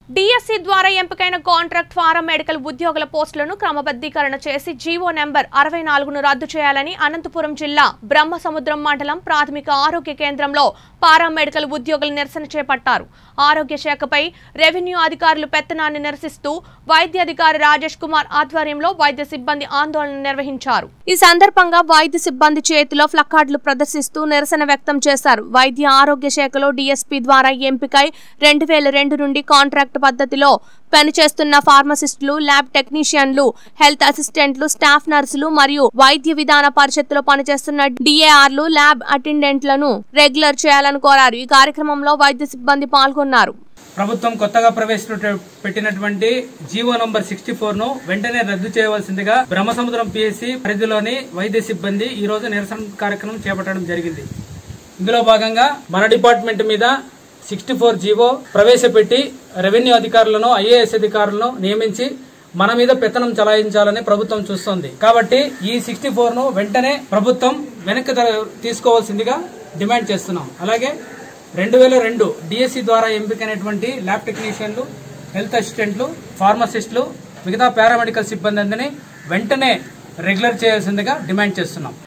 DSC ద్వారా ఎంపికైన contract form medical ఉద్యోగుల పోస్టులను క్రమబద్ధీకరణ చేసి జీవో నెంబర్ అరవై నాలుగును రద్దు చేయాలని అనంతపురం జిల్లా బ్రహ్మసముద్రం మండలం ప్రాథమిక ఆరోగ్య కేంద్రంలో పారా మెడికల్ ఉద్యోగులు నిరసన చేపట్టారు ఆరోగ్య శాఖపై రెవెన్యూ అధికారులు పెత్తనాన్ని నిరసిస్తూ వైద్య అధికారి రాజేష్ కుమార్ ఆధ్వర్యంలో వైద్య సిబ్బంది ఆందోళన నిర్వహించారు ఈ సందర్భంగా వైద్య సిబ్బంది చేతిలో ఫ్లకార్డులు ప్రదర్శిస్తూ నిరసన వ్యక్తం చేశారు వైద్య ఆరోగ్య శాఖలో డిఎస్పీ ద్వారా ఎంపికై రెండు వేల రెండు నుండి కాంట్రాక్ట్ పద్ధతిలో పనిచేస్తున్న ఫార్మసిస్టులు ల్యాబ్ టెక్నీషియన్లు హెల్త్ అసిస్టెంట్లు స్టాఫ్ నర్సులు మరియు వైద్య విధాన పరిషత్తులో పనిచేస్తున్న డిఏఆర్లు ల్యాబ్ అటెండెంట్లను రెగ్యులర్ చేయాలని కోరారు ఈ కార్యక్రమంలో వైద్య సిబ్బంది పాల్గొన్నారు ప్రభుత్వం కొత్తగా ప్రవేశపెట్టినటువంటి జీవో నంబర్ సిక్స్టీ ఫోర్ ను వెంటనే రద్దు చేయవలసిందిగా బ్రహ్మసముద్రం పిఎస్సి పరిధిలోని వైద్య సిబ్బంది ఈ రోజు నిరసన కార్యక్రమం చేపట్టడం జరిగింది ఇందులో భాగంగా మన డిపార్ట్మెంట్ మీద సిక్స్టీ ఫోర్ జీవో ప్రవేశపెట్టి రెవెన్యూ అధికారులను ఐఏఎస్ అధికారులను నియమించి మన మీద పెత్తనం చలాయించాలని ప్రభుత్వం చూస్తోంది కాబట్టి ఈ సిక్స్టీ ఫోర్ ను వెంటనే ప్రభుత్వం వెనక్కి త- తీసుకోవాల్సిందిగా డిమాండ్ చేస్తున్నాం అలాగే రెండు వేల రెండు డిఎస్సి ద్వారా ఎంపికైనటువంటి ల్యాబ్ టెక్నీషియన్లు హెల్త్ అసిస్టెంట్లు ఫార్మసిస్టులు మిగతా పారామెడికల్ సిబ్బంది అందరినీ వెంటనే రెగ్యులర్ చేయాల్సిందిగా డిమాండ్ చేస్తున్నాం